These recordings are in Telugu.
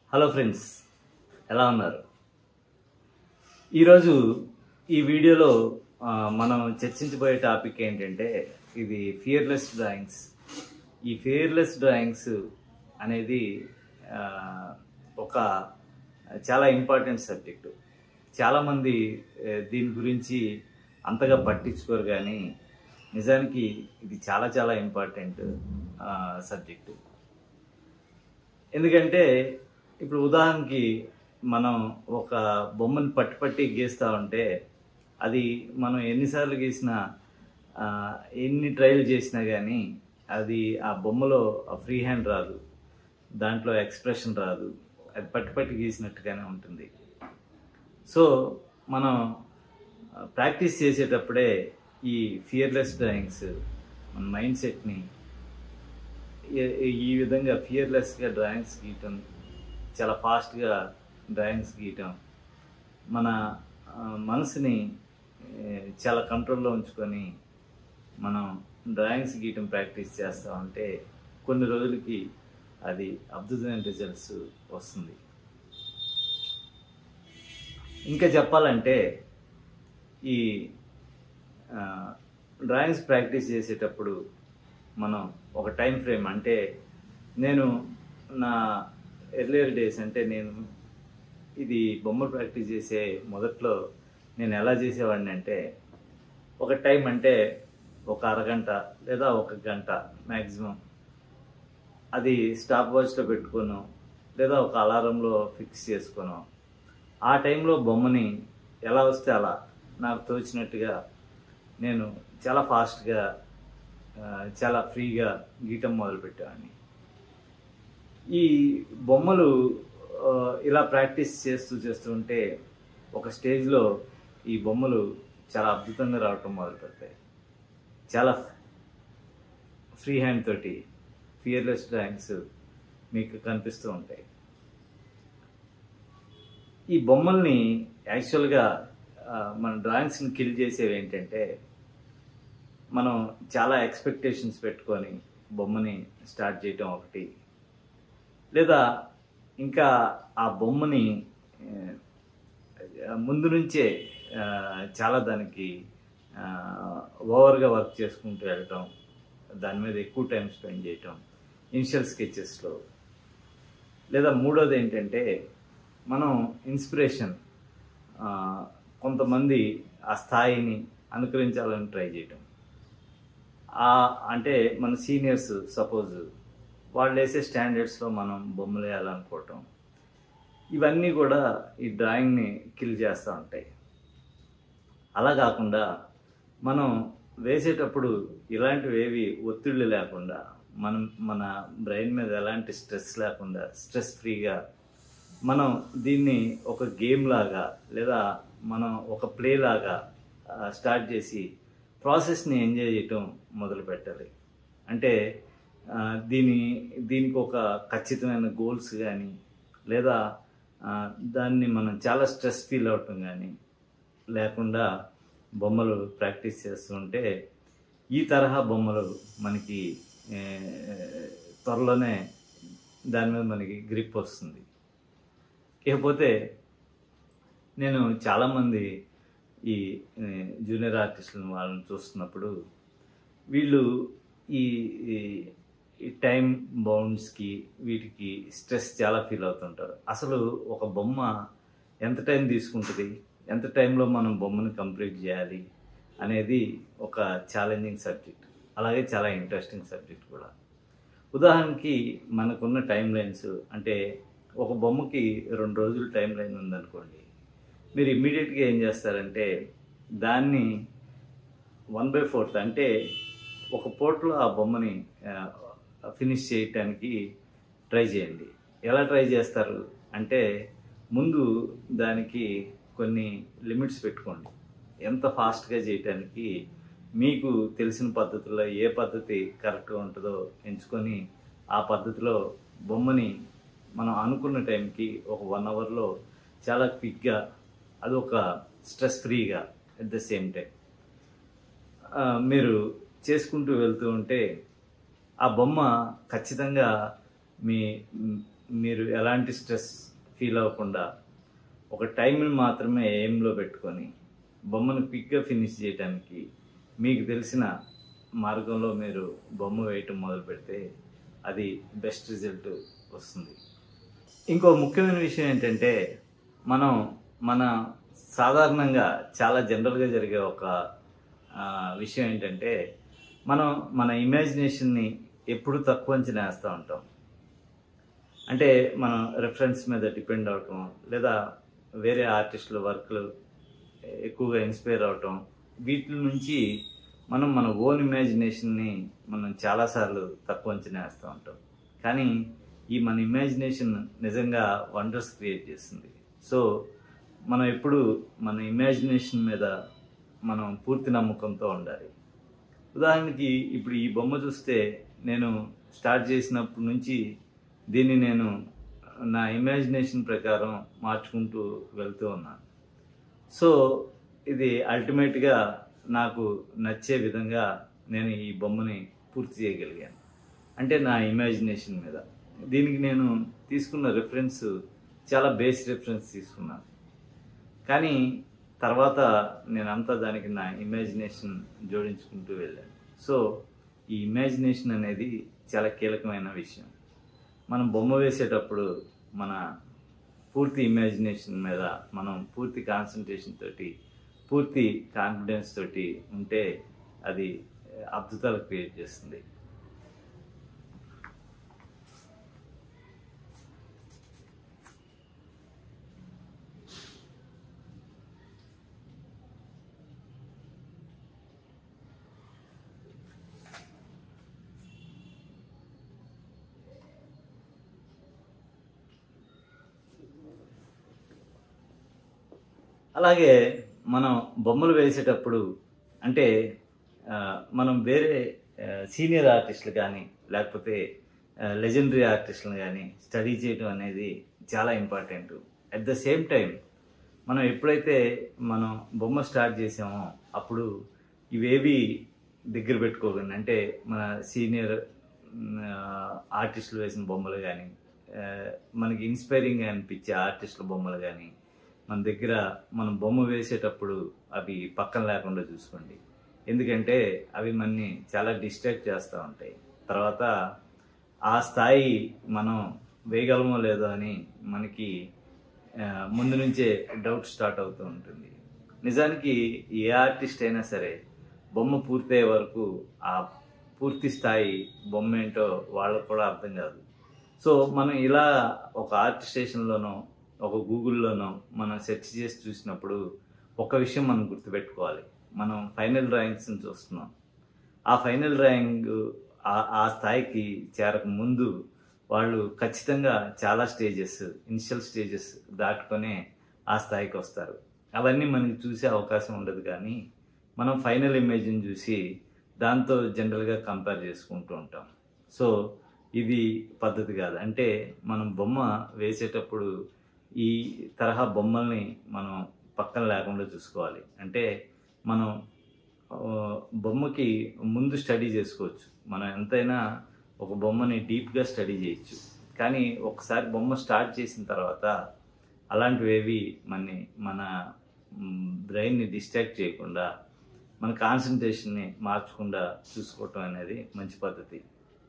హలో ఫ్రెండ్స్ ఎలా ఉన్నారు ఈరోజు ఈ వీడియోలో ఆ, మనం చర్చించబోయే టాపిక్ ఏంటంటే ఇది ఫియర్లెస్ డ్రాయింగ్స్ ఈ ఫియర్లెస్ డ్రాయింగ్స్ అనేది ఆ, ఒక చాలా ఇంపార్టెంట్ సబ్జెక్టు చాలామంది ఆ, దీని గురించి అంతగా పట్టించుకోరు కానీ నిజానికి ఇది చాలా చాలా ఇంపార్టెంట్ సబ్జెక్టు ఎందుకంటే ఇప్పుడు ఉదాహరణకి మనం ఒక బొమ్మను పట్టి పట్టి గీస్తూ ఉంటే అది మనం ఎన్నిసార్లు గీసినా ఆ, ఎన్ని ట్రయల్ చేసినా కానీ అది ఆ బొమ్మలో ఫ్రీ హ్యాండ్ రాదు దాంట్లో ఎక్స్ప్రెషన్ రాదు అది పట్టి పట్టి గీసినట్టుగానే ఉంటుంది సో మనం ప్రాక్టీస్ చేసేటప్పుడే ఈ ఫియర్లెస్ డ్రాయింగ్స్ మన మైండ్ సెట్ని ఈ- ఈ విధంగా ఫియర్లెస్గా డ్రాయింగ్స్ గీయటం చాలా ఫాస్ట్గా డ్రాయింగ్స్ గీయటం మన ఆ, మనసుని ఏ, చాలా కంట్రోల్లో ఉంచుకొని మనం డ్రాయింగ్స్ గీయటం ప్రాక్టీస్ చేస్తూ ఉంటే కొన్ని రోజులకి అది అద్భుతమైన రిజల్ట్స్ వస్తుంది ఇంకా చెప్పాలంటే ఈ ఆ, డ్రాయింగ్స్ ప్రాక్టీస్ చేసేటప్పుడు మనం ఒక టైం ఫ్రేమ్ అంటే నేను నా ఎర్లియర్ డేస్ అంటే నేను ఇది బొమ్మలు ప్రాక్టీస్ చేసే మొదట్లో నేను ఎలా చేసేవాడిని అంటే ఒక టైం అంటే ఒక అరగంట లేదా ఒక గంట మ్యాక్సిమం అది స్టాప్ వాచ్లో పెట్టుకోను లేదా ఒక అలారంలో ఫిక్స్ చేసుకోను ఆ టైంలో బొమ్మని ఎలా వస్తే అలా నాకు తోచినట్టుగా నేను చాలా ఫాస్ట్గా ఆ, చాలా ఫ్రీగా గీయటం మొదలుపెట్టేవాడిని ఈ బొమ్మలు ఆ, ఇలా ప్రాక్టీస్ చేస్తూ చేస్తూ ఉంటే ఒక స్టేజ్లో ఈ బొమ్మలు చాలా అద్భుతంగా రావటం మొదలు పెడతాయి చాలా ఫ్రీ హ్యాండ్ తోటి ఫియర్లెస్ డ్రాయింగ్స్ మీకు కనిపిస్తూ ఉంటాయి ఈ బొమ్మల్ని యాక్చువల్గా ఆ, మన డ్రాయింగ్స్ని కిల్ చేసేవి ఏంటంటే మనం చాలా ఎక్స్పెక్టేషన్స్ పెట్టుకొని బొమ్మని స్టార్ట్ చేయటం ఒకటి లేదా ఇంకా ఆ బొమ్మని ఆ, ముందు నుంచే ఆ, చాలా దానికి ఓవర్గా వర్క్ చేసుకుంటూ వెళ్ళటం దాని మీద ఎక్కువ టైం స్పెండ్ చేయటం ఇనిషియల్ స్కెచెస్లో లేదా మూడోది ఏంటంటే మనం ఇన్స్పిరేషన్ ఆ, కొంతమంది ఆ స్థాయిని అనుకరించాలని ట్రై చేయటం ఆ అంటే మన సీనియర్స్ సపోజ్ వాళ్ళు వేసే స్టాండర్డ్స్లో మనం బొమ్మలు వేయాలనుకోవటం ఇవన్నీ కూడా ఈ డ్రాయింగ్ని కిల్ చేస్తూ ఉంటాయి అలా కాకుండా మనం వేసేటప్పుడు ఇలాంటివి ఏవి ఒత్తిళ్ళు లేకుండా మనం మన బ్రెయిన్ మీద ఎలాంటి స్ట్రెస్ లేకుండా స్ట్రెస్ ఫ్రీగా మనం దీన్ని ఒక గేమ్ లాగా లేదా మనం ఒక ప్లే లాగా స్టార్ట్ చేసి ప్రాసెస్ని ఎంజాయ్ చేయటం మొదలు పెట్టాలి అంటే ఆ, దీని దీనికి ఒక ఖచ్చితమైన గోల్స్ కానీ లేదా ఆ, దాన్ని మనం చాలా స్ట్రెస్ ఫీల్ అవటం కానీ లేకుండా బొమ్మలు ప్రాక్టీస్ చేస్తుంటే ఈ తరహా బొమ్మలు మనకి ఏ, త్వరలోనే దాని మీద మనకి గ్రిప్ వస్తుంది ఇకపోతే నేను చాలామంది ఈ ఏ, జూనియర్ ఆర్టిస్టులను వాళ్ళని చూస్తున్నప్పుడు వీళ్ళు ఈ ఈ- ఈ టైం బౌండ్స్కి వీటికి స్ట్రెస్ చాలా ఫీల్ అవుతుంటారు అసలు ఒక బొమ్మ ఎంత టైం తీసుకుంటుంది ఎంత టైంలో మనం బొమ్మను కంప్లీట్ చేయాలి అనేది ఒక ఛాలెంజింగ్ సబ్జెక్ట్ అలాగే చాలా ఇంట్రెస్టింగ్ సబ్జెక్ట్ కూడా ఉదాహరణకి మనకున్న టైం లైన్స్ అంటే ఒక బొమ్మకి రెండు రోజులు టైం లైన్ ఉందనుకోండి మీరు ఇమ్మీడియట్గా ఏం చేస్తారంటే దాన్ని వన్ బై ఫోర్త్ అంటే ఒక పోర్ట్లో ఆ బొమ్మని ఫినిష్ చేయటానికి ట్రై చేయండి ఎలా ట్రై చేస్తారు అంటే ముందు దానికి కొన్ని లిమిట్స్ పెట్టుకోండి ఎంత ఫాస్ట్గా చేయటానికి మీకు తెలిసిన పద్ధతిలో ఏ పద్ధతి కరెక్ట్గా ఉంటుందో ఎంచుకొని ఆ పద్ధతిలో బొమ్మని మనం అనుకున్న టైంకి ఒక వన్ అవర్లో చాలా క్విక్గా అది ఒక స్ట్రెస్ ఫ్రీగా అట్ ద సేమ్ టైం ఆ, మీరు చేసుకుంటూ వెళ్తూ ఉంటే ఆ బొమ్మ ఖచ్చితంగా మీ మీరు ఎలాంటి స్ట్రెస్ ఫీల్ అవ్వకుండా ఒక టైంని మాత్రమే ఎయిమ్లో పెట్టుకొని బొమ్మను క్విక్గా ఫినిష్ చేయడానికి మీకు తెలిసిన మార్గంలో మీరు బొమ్మ వేయటం మొదలు పెడితే అది బెస్ట్ రిజల్ట్ వస్తుంది ఇంకో ముఖ్యమైన విషయం ఏంటంటే మనం మన సాధారణంగా చాలా జనరల్గా జరిగే ఒక ఆ, విషయం ఏంటంటే మనం మన ఇమాజినేషన్ని ఎప్పుడు తక్కువ అంచనా వేస్తూ ఉంటాం అంటే మనం రెఫరెన్స్ మీద డిపెండ్ అవటం లేదా వేరే ఆర్టిస్టుల వర్క్లు ఎక్కువగా ఇన్స్పైర్ అవటం వీటి నుంచి మనం మన ఓన్ ఇమాజినేషన్ని మనం చాలాసార్లు తక్కువ అంచనా వేస్తూ ఉంటాం కానీ ఈ మన ఇమాజినేషన్ నిజంగా వండర్స్ క్రియేట్ చేస్తుంది సో మనం ఎప్పుడు మన ఇమాజినేషన్ మీద మనం పూర్తి నమ్మకంతో ఉండాలి ఉదాహరణకి ఇప్పుడు ఈ బొమ్మ చూస్తే నేను స్టార్ట్ చేసినప్పటి నుంచి దీన్ని నేను నా ఇమాజినేషన్ ప్రకారం మార్చుకుంటూ వెళ్తూ ఉన్నాను సో ఇది అల్టిమేట్గా నాకు నచ్చే విధంగా నేను ఈ బొమ్మని పూర్తి చేయగలిగాను అంటే నా ఇమాజినేషన్ మీద దీనికి నేను తీసుకున్న రిఫరెన్స్ చాలా బేస్ రిఫరెన్స్ తీసుకున్నాను కానీ తర్వాత నేనంతా దానికి నా ఇమాజినేషన్ జోడించుకుంటూ వెళ్ళాను సో ఈ ఇమాజినేషన్ అనేది చాలా కీలకమైన విషయం మనం బొమ్మ వేసేటప్పుడు మన పూర్తి ఇమాజినేషన్ మీద మనం పూర్తి కాన్సన్ట్రేషన్ తోటి పూర్తి కాన్ఫిడెన్స్ తోటి ఉంటే అది అద్భుతాలు క్రియేట్ చేస్తుంది అలాగే మనం బొమ్మలు వేసేటప్పుడు అంటే ఆ, మనం వేరే సీనియర్ ఆర్టిస్టులు కానీ లేకపోతే లెజెండరీ ఆర్టిస్టులు కానీ స్టడీ చేయడం అనేది చాలా important at the same time మనం ఎప్పుడైతే మనం బొమ్మ స్టార్ట్ చేసామో అప్పుడు ఇవేవి దగ్గర పెట్టుకోకండి అంటే మన సీనియర్ ఆర్టిస్టులు వేసిన బొమ్మలు కానీ మనకి ఇన్స్పైరింగ్ అనిపించే ఆర్టిస్టుల బొమ్మలు కానీ మన దగ్గర మనం బొమ్మ వేసేటప్పుడు అవి పక్కన లేకుండా చూసుకోండి ఎందుకంటే అవి మనని చాలా డిస్ట్రాక్ట్ చేస్తూ ఉంటాయి తర్వాత ఆ స్థాయి మనం వేయగలమో లేదో అని మనకి ఆ, ముందు నుంచే డౌట్ స్టార్ట్ అవుతూ ఉంటుంది నిజానికి ఏ ఆర్టిస్ట్ అయినా సరే బొమ్మ పూర్తయ్యే వరకు ఆ పూర్తి స్థాయి బొమ్మ ఏంటో వాళ్ళకు కూడా అర్థం కాదు సో మనం ఇలా ఒక ఆర్ట్ స్టేషన్లోనో ఒక గూగుల్లోనో మనం సెర్చ్ చేసి చూసినప్పుడు ఒక విషయం మనం గుర్తుపెట్టుకోవాలి మనం ఫైనల్ డ్రాయింగ్స్ని చూస్తున్నాం ఆ ఫైనల్ డ్రాయింగ్ ఆ- ఆ స్థాయికి చేరక ముందు వాళ్ళు ఖచ్చితంగా చాలా స్టేజెస్ ఇనిషియల్ స్టేజెస్ దాటుకొనే ఆ స్థాయికి వస్తారు అవన్నీ మనకి చూసే అవకాశం ఉండదు కానీ మనం ఫైనల్ ఇమేజ్ని చూసి దాంతో జనరల్గా కంపేర్ చేసుకుంటూ ఉంటాం సో ఇది పద్ధతి కాదు అంటే మనం బొమ్మ వేసేటప్పుడు ఈ తరహా బొమ్మల్ని మనం పక్కన లేకుండా చూసుకోవాలి అంటే మనం ఆ, బొమ్మకి ముందు స్టడీ చేసుకోవచ్చు మనం ఎంతైనా ఒక బొమ్మని డీప్గా స్టడీ చేయొచ్చు కానీ ఒకసారి బొమ్మ స్టార్ట్ చేసిన తర్వాత అలాంటివేవి మన మన బ్రెయిన్ని డిస్ట్రాక్ట్ చేయకుండా మన కాన్సన్ట్రేషన్ని మార్చకుండా చూసుకోవటం అనేది మంచి పద్ధతి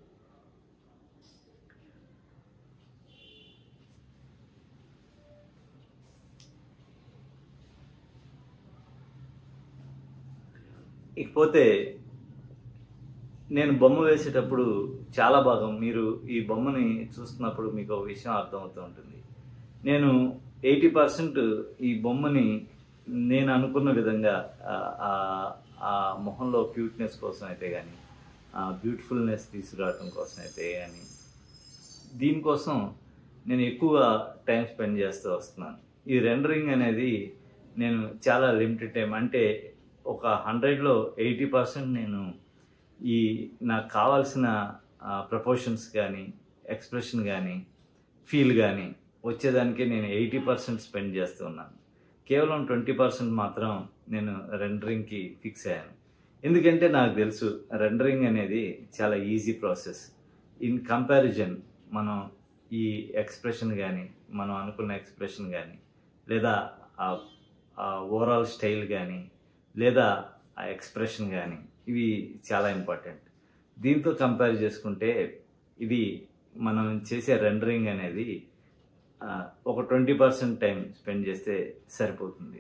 ఇకపోతే నేను బొమ్మ వేసేటప్పుడు చాలా భాగం మీరు ఈ బొమ్మని చూస్తున్నప్పుడు మీకు ఒక విషయం అర్థమవుతూ ఉంటుంది నేను ఎయిటీ పర్సెంట్ ఈ బొమ్మని నేను అనుకున్న విధంగా ఆ- ఆ- ఆ మొహంలో క్యూట్నెస్ కోసం అయితే కానీ ఆ బ్యూటిఫుల్నెస్ తీసుకురావడం కోసం అయితే కానీ దీనికోసం నేను ఎక్కువ టైం స్పెండ్ చేస్తూ వస్తున్నాను ఈ రెండరింగ్ అనేది నేను చాలా లిమిటెడ్ టైం అంటే ఒక హండ్రెడ్లో ఎయిటీ పర్సెంట్ నేను ఈ నాకు కావాల్సిన ప్రపోర్షన్స్ కానీ ఎక్స్ప్రెషన్ కానీ ఫీల్ కానీ వచ్చేదానికి నేను ఎయిటీ పర్సెంట్ స్పెండ్ చేస్తున్నాను కేవలం ట్వంటీ పర్సెంట్ మాత్రం నేను రెండరింగ్కి ఫిక్స్ అయ్యాను ఎందుకంటే నాకు తెలుసు రెండరింగ్ అనేది చాలా ఈజీ ప్రాసెస్ ఇన్ కంపారిజన్ మనం ఈ ఎక్స్ప్రెషన్ కానీ మనం అనుకున్న ఎక్స్ప్రెషన్ కానీ లేదా ఆ ఓవరాల్ స్టైల్ కానీ లేదా ఆ ఎక్స్ప్రెషన్ కానీ ఇవి చాలా ఇంపార్టెంట్ దీంతో కంపేర్ చేసుకుంటే ఇది మనం చేసే రెండరింగ్ అనేది ఆ, ఒక ట్వంటీ పర్సెంట్ టైం స్పెండ్ చేస్తే సరిపోతుంది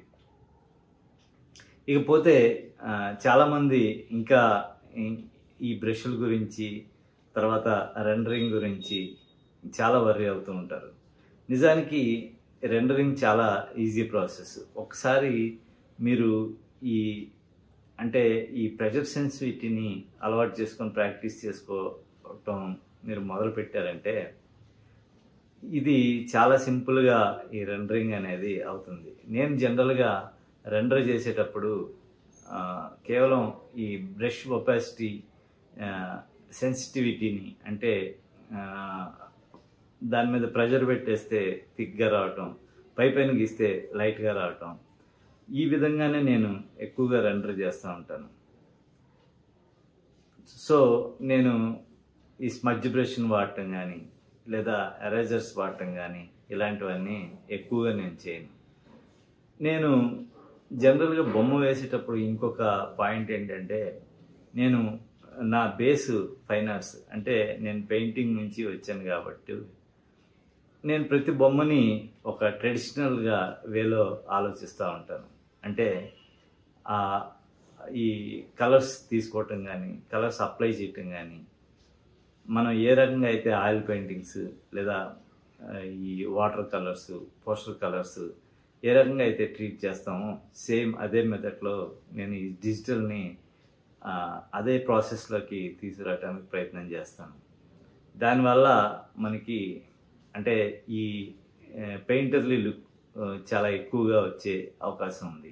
ఇకపోతే ఆ, చాలామంది ఇంకా ఈ- ఈ బ్రష్ల గురించి తర్వాత రెండరింగ్ గురించి చాలా వర్రీ అవుతూ ఉంటారు నిజానికి రెండరింగ్ చాలా ఈజీ ప్రాసెస్ ఒకసారి మీరు ఈ అంటే ఈ ప్రెషర్ సెన్సిటివిటీని అలవాటు చేసుకొని ప్రాక్టీస్ చేసుకోవటం మీరు మొదలు పెట్టారంటే ఇది చాలా సింపుల్గా ఈ రెండరింగ్ అనేది అవుతుంది నేను జనరల్గా రెండర్ చేసేటప్పుడు ఆ, కేవలం ఈ బ్రష్ ఒపాసిటీ సెన్సిటివిటీని అంటే ఆ, దాని మీద ప్రెషర్ పెట్టేస్తే థిక్గా రావటం పై పైన గీస్తే లైట్గా రావటం ఈ విధంగానే నేను ఎక్కువగా రెండర్ చేస్తూ ఉంటాను సో నేను ఈ స్మడ్జ్ బ్రష్ని వాడటం కానీ లేదా ఎరేజర్స్ వాడటం కానీ ఇలాంటివన్నీ ఎక్కువగా నేను చేయను నేను జనరల్గా బొమ్మ వేసేటప్పుడు ఇంకొక పాయింట్ ఏంటంటే నేను నా బేస్ ఫైన్ ఆర్ట్స్ అంటే నేను పెయింటింగ్ నుంచి వచ్చాను కాబట్టి నేను ప్రతి బొమ్మని ఒక ట్రెడిషనల్గా వేలో ఆలోచిస్తూ ఉంటాను అంటే ఆ ఈ కలర్స్ తీసుకోవటం కానీ కలర్స్ అప్లై చేయటం కానీ మనం ఏ రకంగా అయితే ఆయిల్ పెయింటింగ్స్ లేదా ఆ, ఈ వాటర్ కలర్స్ పోస్టర్ కలర్స్ ఏ రకంగా అయితే ట్రీట్ చేస్తామో సేమ్ అదే మెథడ్లో నేను ఈ డిజిటల్ని ఆ, అదే ప్రాసెస్లోకి తీసుకురావడానికి ప్రయత్నం చేస్తాను దానివల్ల మనకి అంటే ఈ పెయింటర్లీ లుక్ చాలా ఎక్కువగా వచ్చే అవకాశం ఉంది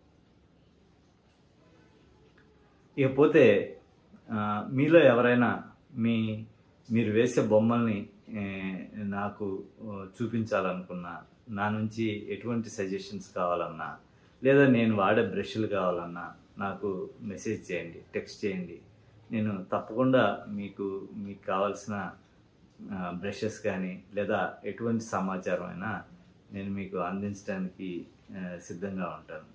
ఇకపోతే ఆ, మీలో ఎవరైనా మీ మీరు వేసే బొమ్మల్ని ఏ, నాకు ఆ, చూపించాలనుకున్నా నా నుంచి ఎటువంటి సజెషన్స్ కావాలన్నా లేదా నేను వాడే బ్రష్లు కావాలన్నా నాకు మెసేజ్ చేయండి టెక్స్ట్ చేయండి నేను తప్పకుండా మీకు మీకు కావాల్సిన బ్రషెస్ కానీ లేదా ఎటువంటి సమాచారం అయినా నేను మీకు అందించడానికి ఆ, సిద్ధంగా ఉంటాను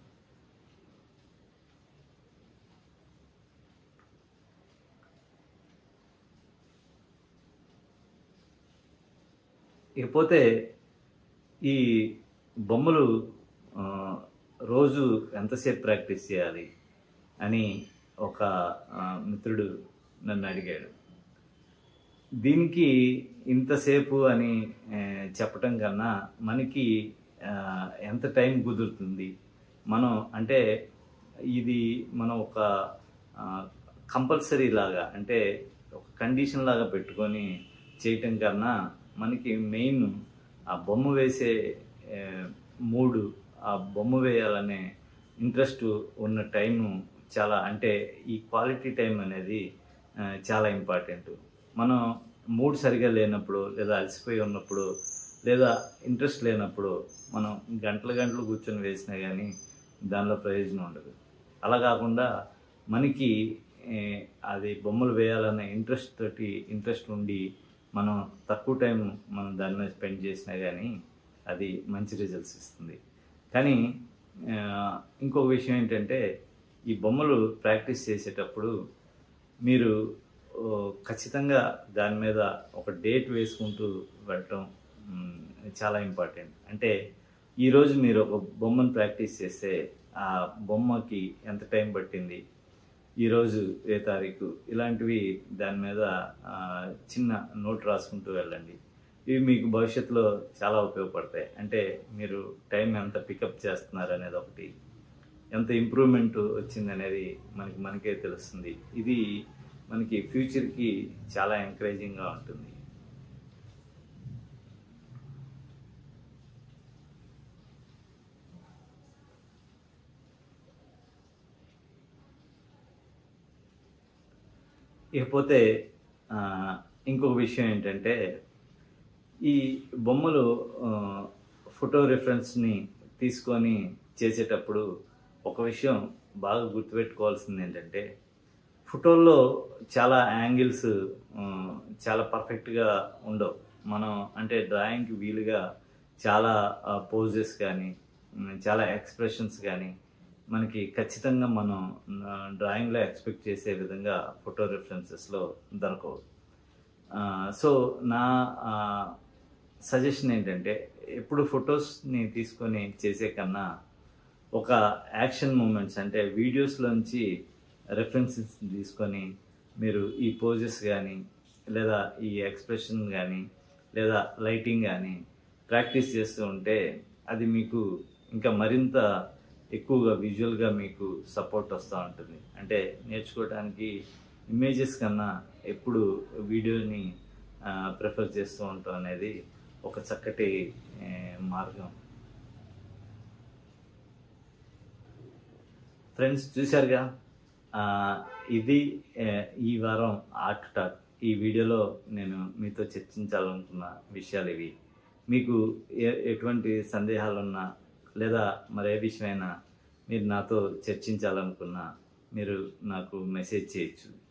ఇకపోతే ఈ బొమ్మలు ఆ, రోజు ఎంతసేపు ప్రాక్టీస్ చేయాలి అని ఒక ఆ, మిత్రుడు నన్ను అడిగాడు దీనికి ఇంతసేపు అని ఆ, చెప్పటం కన్నా మనకి ఆ, ఎంత టైం కుదురుతుంది మనం అంటే ఇది మనం ఒక కంపల్సరీ లాగా అంటే ఒక కండిషన్ లాగా పెట్టుకొని చేయటం కన్నా మనకి మెయిన్ ఆ బొమ్మ వేసే ఆ, మూడు ఆ బొమ్మ వేయాలనే ఇంట్రెస్ట్ ఉన్న టైము చాలా అంటే ఈ క్వాలిటీ టైం అనేది ఆ, చాలా ఇంపార్టెంట్ మనం మూడ్ సరిగా లేనప్పుడు లేదా అలసిపోయి ఉన్నప్పుడు లేదా ఇంట్రెస్ట్ లేనప్పుడు మనం గంటలు గంటలు కూర్చొని వేసినా కానీ దానిలో ప్రయోజనం ఉండదు అలా కాకుండా మనకి ఏ, అది బొమ్మలు వేయాలన్న ఇంట్రెస్ట్ తోటి ఇంట్రెస్ట్ ఉండి మనం తక్కువ టైం మనం దాని మీద స్పెండ్ చేసినా కానీ అది మంచి రిజల్ట్స్ ఇస్తుంది కానీ ఆ, ఇంకొక విషయం ఏంటంటే ఈ బొమ్మలు ప్రాక్టీస్ చేసేటప్పుడు మీరు ఓ, ఖచ్చితంగా దాని మీద ఒక డేట్ వేసుకుంటూ వెళ్ళటం మ్, చాలా ఇంపార్టెంట్ అంటే ఈరోజు మీరు ఒక బొమ్మను ప్రాక్టీస్ చేస్తే ఆ బొమ్మకి ఎంత టైం పట్టింది ఈరోజు ఏ తారీఖు ఇలాంటివి దాని మీద ఆ, చిన్న నోట్ రాసుకుంటూ వెళ్ళండి ఇవి మీకు భవిష్యత్తులో చాలా ఉపయోగపడతాయి అంటే మీరు టైం ఎంత పికప్ చేస్తున్నారు అనేది ఒకటి ఎంత ఇంప్రూవ్మెంట్ వచ్చింది అనేది మనకి మనకే తెలుస్తుంది ఇది మనకి ఫ్యూచర్కి చాలా ఎంకరేజింగ్గా ఉంటుంది ఇకపోతే ఆ, ఇంకొక విషయం ఏంటంటే ఈ బొమ్మలు ఆ, ఫోటో రిఫరెన్స్ని తీసుకొని చేసేటప్పుడు ఒక విషయం బాగా గుర్తుపెట్టుకోవాల్సింది ఏంటంటే ఫోటోల్లో చాలా యాంగిల్స్ ఆ, చాలా పర్ఫెక్ట్గా ఉండవు మనం అంటే డ్రాయింగ్కి వీలుగా చాలా పోజెస్ కానీ ఉమ్, చాలా ఎక్స్ప్రెషన్స్ కానీ మనకి ఖచ్చితంగా మనం డ్రాయింగ్లో ఎక్స్పెక్ట్ చేసే విధంగా ఫోటో రెఫరెన్సెస్లో దొరకవు ఆ, సో నా సజెషన్ ఏంటంటే ఎప్పుడు ఫొటోస్ని తీసుకొని చేసే కన్నా ఒక యాక్షన్ మూమెంట్స్ అంటే వీడియోస్లోంచి రెఫరెన్సెస్ తీసుకొని మీరు ఈ పోజెస్ కానీ లేదా ఈ ఎక్స్ప్రెషన్ కానీ లేదా లైటింగ్ కానీ ప్రాక్టీస్ చేస్తూ ఉంటే అది మీకు ఇంకా మరింత ఎక్కువగా విజువల్గా మీకు సపోర్ట్ వస్తూ ఉంటుంది అంటే నేర్చుకోవడానికి ఇమేజెస్ కన్నా ఎప్పుడు వీడియోని ప్రిఫర్ చేస్తూ ఉంటాం అనేది ఒక చక్కటి ఏ, మార్గం ఫ్రెండ్స్ చూశారుగా ఆ, ఇది ఏ, ఈ వారం ఆర్ట్ టాక్ ఈ వీడియోలో నేను మీతో చర్చించాలనుకున్న విషయాలు ఇవి మీకు ఏ- ఎటువంటి సందేహాలున్నా లేదా మరే విషయమైనా మీరు నాతో చర్చించాలనుకున్నా మీరు నాకు మెసేజ్ చేయొచ్చు